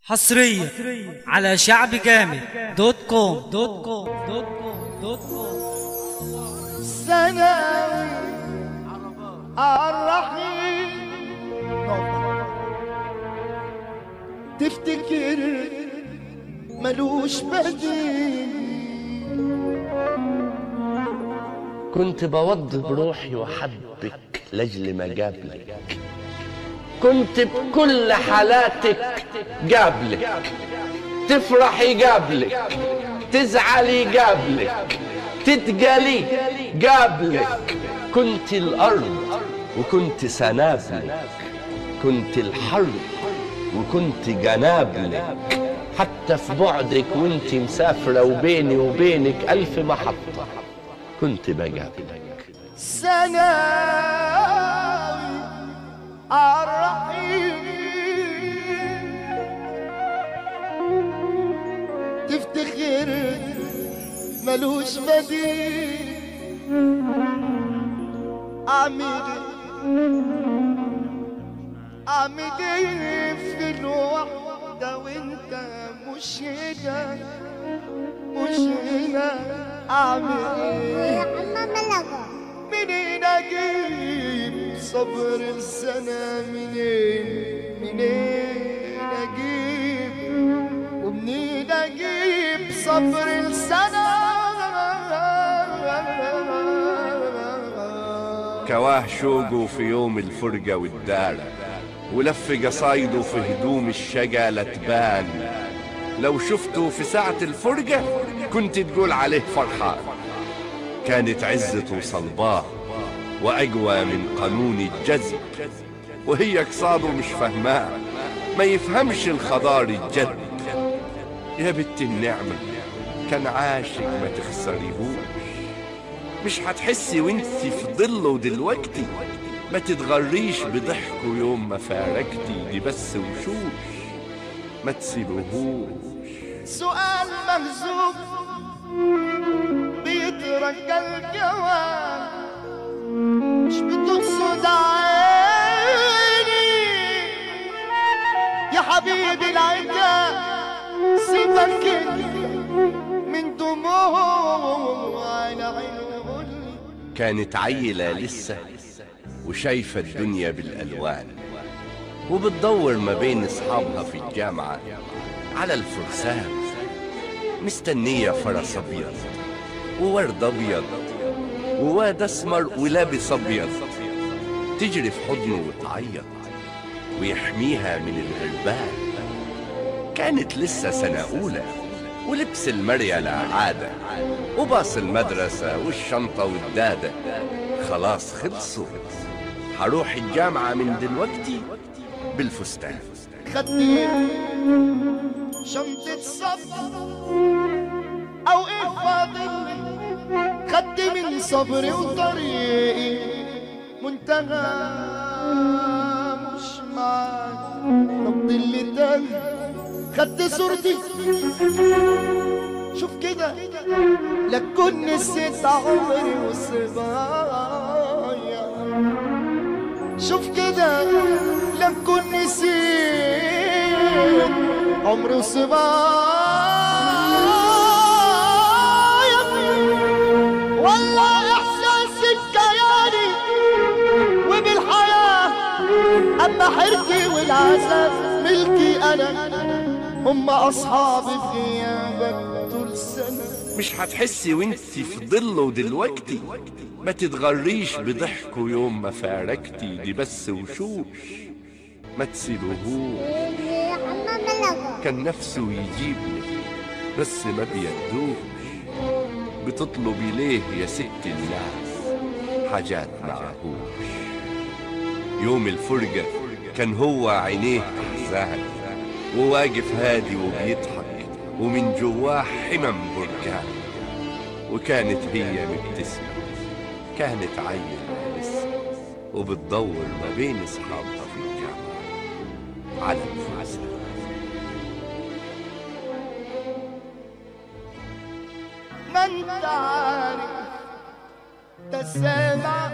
حصريا على شعب جامد دوت كوم دوت كوم دوت كوم دوت كوم ثانوي الرحيم تفتكر ملوش بديل كنت بوض بروحي وحبك لاجل ما جابلك كنت بكل حالاتك جابلك تفرحي جابلك تزعلي جابلك تتجلي جابلك كنت الارض وكنت سنابلك كنت الحرب وكنت جنابلك حتى في بعدك وانت مسافرة وبيني وبينك ألف محطة كنت بجابلك ثانوي الرحيم تفتخر ملوش بديل أعمل أعمل إيه في الوحدة وأنت مش هنا مش هنا أعمل إيه منين اجيب صبر السنة منين منين اجيب ومنين اجيب صبر السنة كواه شوقه في يوم الفرجة والدار ولف قصايده في هدوم الشقا لتبان لو شفته في ساعة الفرجة كنت تقول عليه فرحان كانت عزته صلباه وأقوى من قانون الجذب وهي قصاده مش فهماه ما يفهمش الخضار الجد يا بنت النعمة كان عاشق ما تخسريهوش مش هتحسي وانت في ظله دلوقتي ما تتغريش بضحكه يوم ما فارقتي دي بس وشوش ما تسيبوهوش سؤال مهزوم بيترجى الجواب مش بتقصد عيني يا حبيبي العتاب سيبك من دموع العين قولي كانت عيلة لسه وشايفة الدنيا بالألوان وبتدور ما بين أصحابها في الجامعة على الفرسان مستنية فرس أبيض وورد أبيض وواد أسمر ولابس أبيض تجري في حضنه وتعيط ويحميها من الغربان كانت لسه سنة أولى ولبس المريلة عادة وباص المدرسة والشنطة والدادة خلاص خلصوا هروح الجامعة من دلوقتي بالفستان خدت شنطة صبر أو إيه فاضل خدت من صبري وطريقي منتهى مش معاك نبض اللي تاني خدت صورتي شوف كده لا تكون نسيت عمري وصبايا شوف كده لا تكون نسيت عمري وصبايا والله احساسك كياني وبالحياة اما حيرتي والعذاب ملكي انا هم اصحابي في غيابك طول سنه مش هتحسي وانت في ظله دلوقتي ما تتغريش بضحكه يوم ما فارقتي دي بس وشوش ما تسيبوهوش كان نفسه يجيبني بس ما بيدوش بتطلبي ليه يا ست الناس حاجات معهوش يوم الفرجة كان هو عينيه أحزان وواقف هادي وبيضحك ومن جواه حمم بركان وكانت هي مبتسمة كانت عيلة لسه وبتدور ما بين أصحابها في الجامعة على الفرسان ما انت عارف تسامع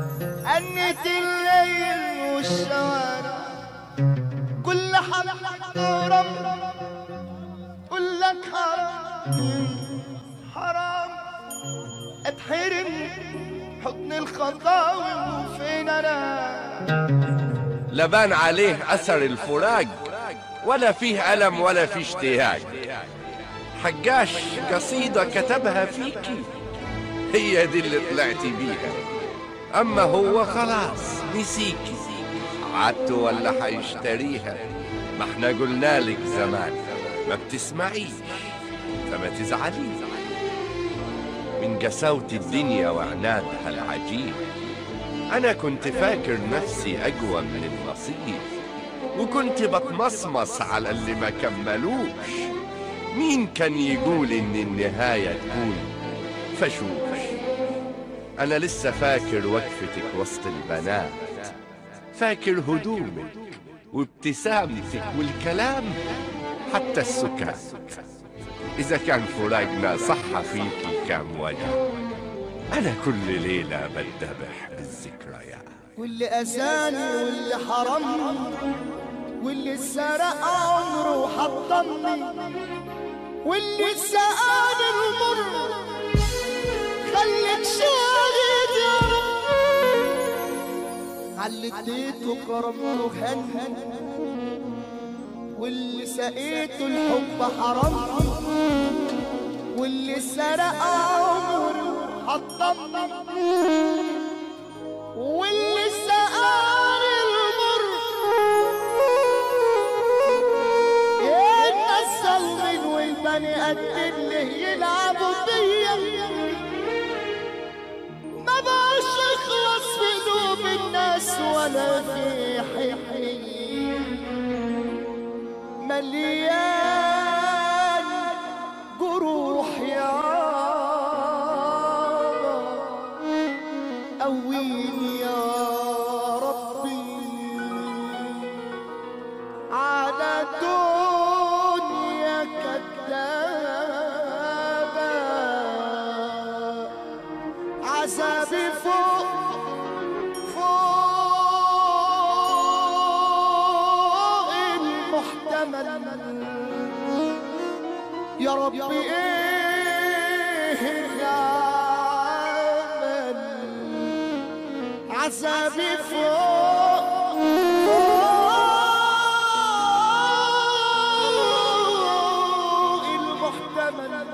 أنت الليل والشوارع كل حب حرام قول لك حرام حرام اتحرم حضن الخطاوي وفين انا لا بان عليه اثر الفراق ولا فيه الم ولا فيه اشتياق حجاش قصيدة كتبها فيكي هي دي اللي طلعتي بيها اما هو خلاص نسيكي عدت ولا حيشتريها ما احنا قلنا لك زمان ما بتسمعيش فما تزعليش من قساوة الدنيا وعنادها العجيب أنا كنت فاكر نفسي أقوى من النصيب وكنت بتمصمص على اللي ما كملوش مين كان يقول إن النهاية تكون فشوش أنا لسه فاكر وقفتك وسط البنات فاكر هدومك وابتسامتك والكلام حتى السكات إذا كان فراقنا صح فيكي كام وجع أنا كل ليلة بتذبح بالذكريات واللي أذاني واللي حرمني واللي سرق عمره وحطمني واللي سقاني المر خليك شاهد يا رب على اديته كرمته هن واللي سقيته الحب حرمني واللي سرق عمره حطمني واللي سقاني المر الناس الظالمين والبني قد اللي يلعبوا بيا ما بقاش يخلص في قلوب الناس ولا في حنين مليان جروح يا قويني يا ربي على دنيا كدابة عذابي فوق فوق المحتمل يا ربي ايه العمل عذابي فوق فوق المحتمل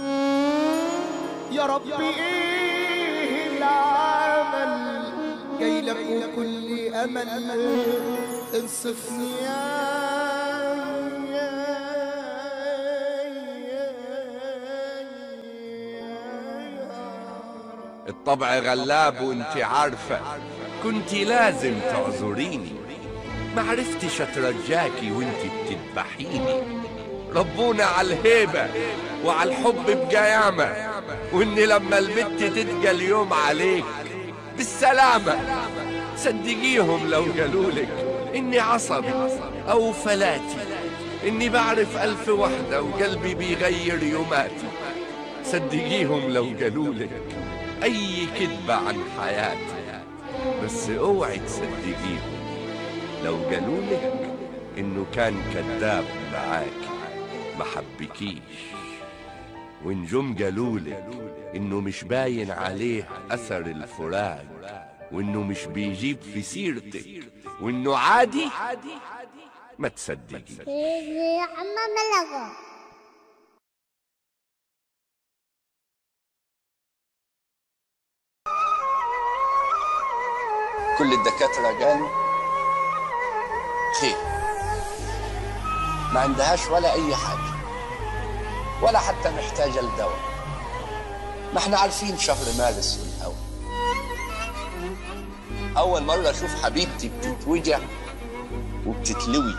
يا ربي ايه العمل جاي لك وكل امل انصفني يا الطبع غلاب وانت عارفة كنت لازم تعذريني ما عرفتش اترجاكي وانت بتذبحيني ربونا على الهيبة وعلى الحب بجيامة وان لما البت تتقى اليوم عليك بالسلامة صدقيهم لو قالولك اني عصبي او فلاتي اني بعرف الف وحدة وقلبي بيغير يوماتي صدقيهم لو قالولك اي كذبة عن حياتي بس اوعي تصدقيهم لو قالولك انه كان كذاب معاك ما حبكيش وان جم قالولك انه مش باين عليه اثر الفراق وانه مش بيجيب في سيرتك وانه عادي ما تصدقي يا عم ملغى كل الدكاترة قالوا خير ما عندهاش ولا أي حاجة ولا حتى محتاجة لدواء ما احنا عارفين شهر مارس والهوا أول مرة أشوف حبيبتي بتتوجع وبتتلوي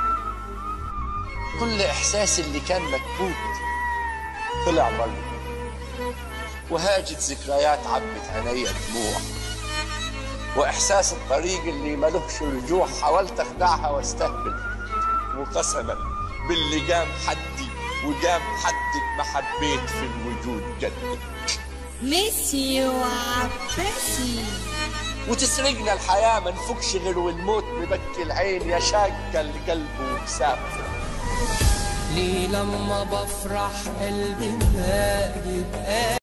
كل إحساس اللي كان مكبوت طلع بره وهاجت ذكريات عبت عينيا دموع واحساس الطريق اللي ملوش رجوع حاولت اخدعها واستهبل وقسما باللي قام حدي وقام حدك ما حبيت في الوجود جدك ميسيو عباسي وتسرقنا الحياة ما نفكش غير والموت مبكي العين يا شاقة القلب ومسافر ليه لما بفرح قلبي ما يبقى